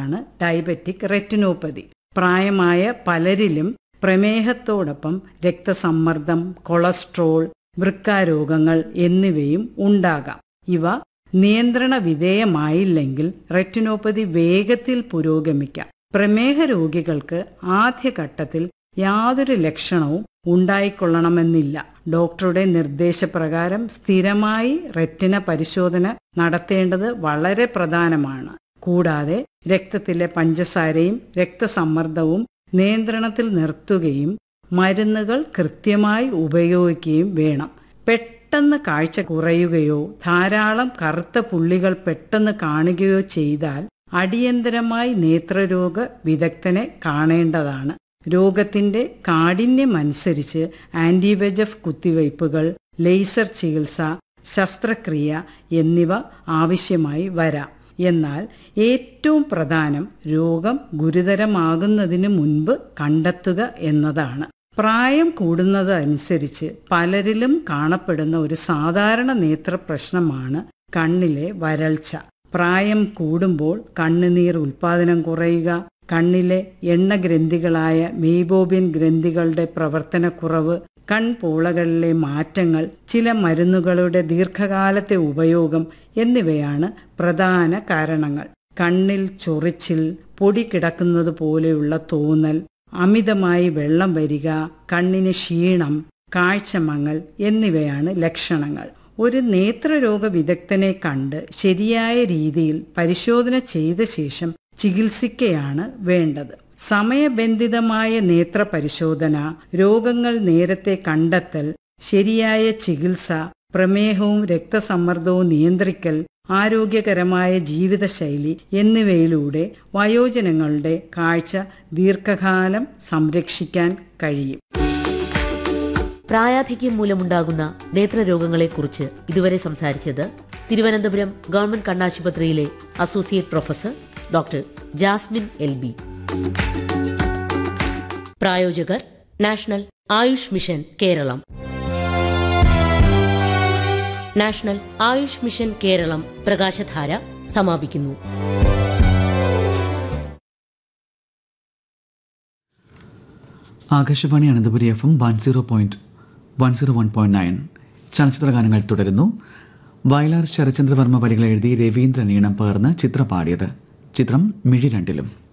വരുന്നതാണ് diabetic retinopathy പ്രായമായ പലരിലും പ്രമേഹത്തോടൊപ്പം രക്തസമ്മർദ്ദം കൊളസ്ട്രോൾ വൃക്കാരോഗങ്ങൾ എന്നിവയും ഉണ്ടാകാം ഇവ നിയന്ത്രണ വിധേയമായില്ലെങ്കിൽ റെറ്റിനോപ്പതി വേഗത്തിൽ പുരോഗമിക്കാം പ്രമേഹ രോഗികൾക്ക് ആദ്യഘട്ടത്തിൽ യാതൊരു ലക്ഷണവും ഉണ്ടായിക്കൊള്ളണമെന്നില്ല ഡോക്ടറുടെ നിർദ്ദേശപ്രകാരം സ്ഥിരമായി റെറ്റിന പരിശോധന നടത്തേണ്ടത് വളരെ പ്രധാനമാണ് കൂടാതെ രക്തത്തിലെ പഞ്ചസാരയും രക്തസമ്മർദ്ദവും നിയന്ത്രണത്തിൽ നിർത്തുകയും മരുന്നുകൾ കൃത്യമായി ഉപയോഗിക്കുകയും വേണം പെട്ടെന്ന് കാഴ്ച കുറയുകയോ ധാരാളം കറുത്ത പുള്ളികൾ പെട്ടെന്ന് കാണുകയോ ചെയ്താൽ അടിയന്തരമായി നേത്രരോഗ വിദഗ്ധനെ കാണേണ്ടതാണ് രോഗത്തിന്റെ കാഠിന്യമനുസരിച്ച് ആന്റിവെജഫ് കുത്തിവയ്പ്പുകൾ ലേസർ ചികിത്സ ശസ്ത്രക്രിയ എന്നിവ ആവശ്യമായി വരാം എന്നാൽ ഏറ്റവും പ്രധാനം രോഗം ഗുരുതരമാകുന്നതിന് മുൻപ് കണ്ടെത്തുക എന്നതാണ് പ്രായം കൂടുന്നതനുസരിച്ച് പലരിലും കാണപ്പെടുന്ന ഒരു സാധാരണ നേത്ര പ്രശ്നമാണ് കണ്ണിലെ വരൾച്ച പ്രായം കൂടുമ്പോൾ കണ്ണുനീർ ഉൽപാദനം കുറയുക കണ്ണിലെ എണ്ണഗ്രന്ഥികളായ മെയ്ബോബിൻ ഗ്രന്ഥികളുടെ പ്രവർത്തനക്കുറവ് കൺപോളകളിലെ മാറ്റങ്ങൾ ചില മരുന്നുകളുടെ ദീർഘകാലത്തെ ഉപയോഗം എന്നിവയാണ് പ്രധാന കാരണങ്ങൾ കണ്ണിൽ ചൊറിച്ചിൽ പൊടി കിടക്കുന്നത് പോലെയുള്ള തോന്നൽ അമിതമായി വെള്ളം വരിക കണ്ണിന് ക്ഷീണം കാഴ്ചമങ്ങൽ എന്നിവയാണ് ലക്ഷണങ്ങൾ ഒരു നേത്രരോഗ വിദഗ്ധനെ കണ്ട് ശരിയായ രീതിയിൽ പരിശോധന ചെയ്ത ശേഷം ചികിത്സിക്കുകയാണ് വേണ്ടത് സമയബന്ധിതമായ നേത്ര പരിശോധന രോഗങ്ങൾ നേരത്തെ കണ്ടെത്തൽ ശരിയായ ചികിത്സ പ്രമേഹവും രക്തസമ്മർദ്ദവും നിയന്ത്രിക്കൽ ആരോഗ്യകരമായ ജീവിതശൈലി എന്നിവയിലൂടെ വയോജനങ്ങളുടെ കാഴ്ച ദീർഘകാലം സംരക്ഷിക്കാൻ കഴിയും പ്രായാധിക്യം മൂലമുണ്ടാകുന്ന നേത്രരോഗങ്ങളെക്കുറിച്ച് ഇതുവരെ സംസാരിച്ചത് തിരുവനന്തപുരം ഗവൺമെന്റ് കണ്ണാശുപത്രിയിലെ associate professor doctor Jasmine L B പ്രായോജകർ national AYUSH mission Keralam national AYUSH mission Keralam Prakashadhara സമാപിക്കുന്നു Akashvani Ananthapuri F M one zero point one zero one point nine ചലച്ചിത്ര ഗാനങ്ങൾ തുടരുന്നു വയലാർ ശരചന്ദ്രവർമ്മ വരികൾ എഴുതി രവീന്ദ്രൻ ഈണം പകർന്ന് ചിത്രം പാടിയത് ചിത്രം മിഴി രണ്ടിലും